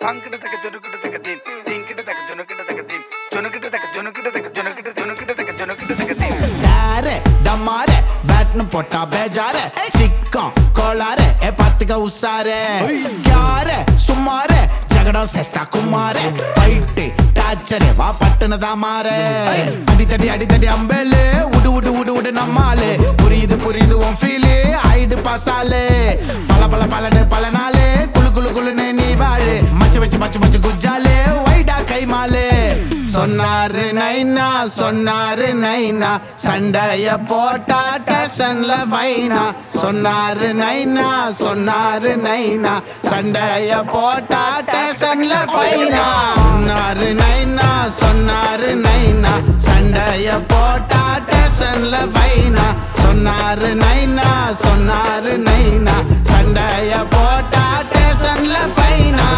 தாங்கிட்ட தக்க ஜொனுக்கிட்ட தக்க தீன் தீங்கிட்ட தக்க ஜொனுக்கிட்ட தக்க தீன் ஜொனுக்கிட்ட தக்க ஜொனுக்கிட்ட தக்க ஜொனுக்கிட்ட ஜொனுக்கிட்ட தக்க ஜொனுக்கிட்ட தக்க தீன் டேரே டமாரே பேட்னு போட்டா பேஜாரே சிக்கம் கோளாரே ஏ பாத்துக்க உசாரே யாரே சும்மாரே ஜகடம் செஸ்தா குமாரே ஃபைட்டு டாச்சரே வா பட்டுனு தான் மாறே அடித்தடி அடித்தடி அம்பேலு உடு உடு உடு உடு நம்மாலு புரியுது புரியுது உன் ஃபீலு ஆயிடு பாசாலு பல பல பலனு பல நாளு குளு குளு குளுன்னு நீ வாழு மச்சு வச்சு மச்சு மச்சு குஜாலு வைடா கைமாலு சொன்னாரு நைனா சொன்னாரு நைனா சண்டைய போட்டா டேஷன்ல வைனா சொன்னாரு நைனா சொன்னாரு நைனா சண்டைய போட்டா டேஷன்ல வைனா சொன்னாரு நைனா சொன்னாரு நைனா சண்டைய போட்டா டேஷன்ல வைனா சொன்னாரு நைனா சொன்னாரு நைனா சண்டைய போட்டா டேஷன்ல வைனா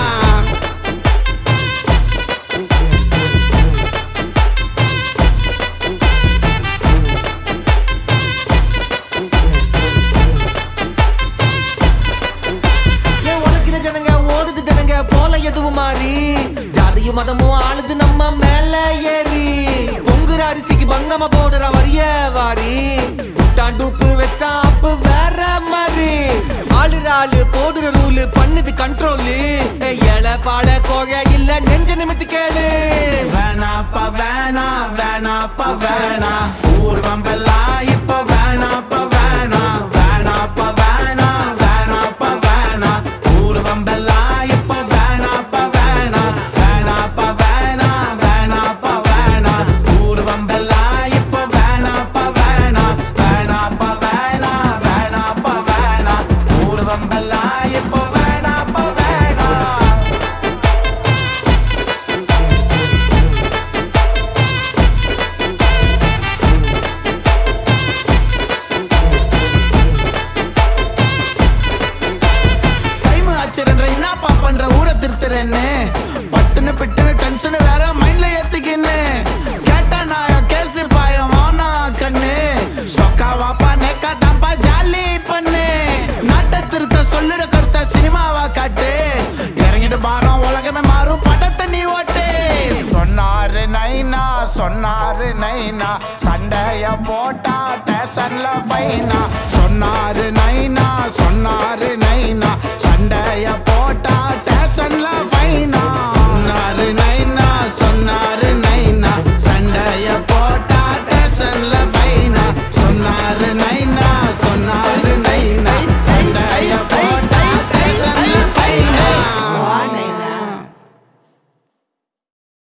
ஏன் உனக்கிற ஜனங்க ஓடுது ஜனங்க போல எதுவும் மாறி ஜாதியும் மதமும் ஆளுது நம்ம மேல ஏறி பொங்குற அரிசிக்கு பங்கம போடுற வரிய வாரி விட்டான் டூப்பு வச்சிட்டான் அப்பு வேற மாதிரி ஆளுற ஆளு போடுற ரூலு பண்ணுது கண்ட்ரோலு ஏழை பாட கோழ இல்ல நெஞ்ச நிமித்து கேளு வேணாப்பா வேணா வேணாப்பா வேணா ஊர்வம்பெல்லாம் இப்ப வேணாப்பா வேணா வேணாப்பா வேணா வேணாப்பா வேணா ஊர்வம்பெல்லாம் இப்ப வேணாப்பா வேணா வேணாப்பா வேணா வேணாப்பா வேணா ஊர்வம்பெல்லாம் இப்ப வேணாப்பா வேணா வேணாப்பா வேணா வேணாப்பா வேணா ஊர்வம்பெல்லாம் இப்ப வேணாப்பா வேணா டைம் ஆச்சுன்ற என்னப்பா பண்ற ஊரை திருத்துறேன்னு பட்டுன்னு பிட்டுன்னு டென்ஷன் வேற மைண்ட்ல ஏத்துக்கின்னு கேட்டா நான் கேசு பாயம் வானா கண்ணு சொக்கா வாப்பா நேக்கா தாப்பா ஜாலி பண்ணு நாட்டை திருத்த சொல்லுற கருத்த சினிமாவா காட்டு இறங்கிட்டு பாரம் உலகமே மாறும் படத்தை நீ ஓட்டு சொன்னாரு நைனா சொன்னாரு நைனா சண்டைய போட்டா டேஷன்ல ஃபைனா சொன்னாரு நைனா சொன்னாரு நைனா சண்டைய போட்டா டேஷன்ல ஃபைனா சொன்னாரு நைனா சொன்னாரு நைனா சண்டைய போட்டா டேஷன்ல ஃபைனா சொன்னாரு நைனா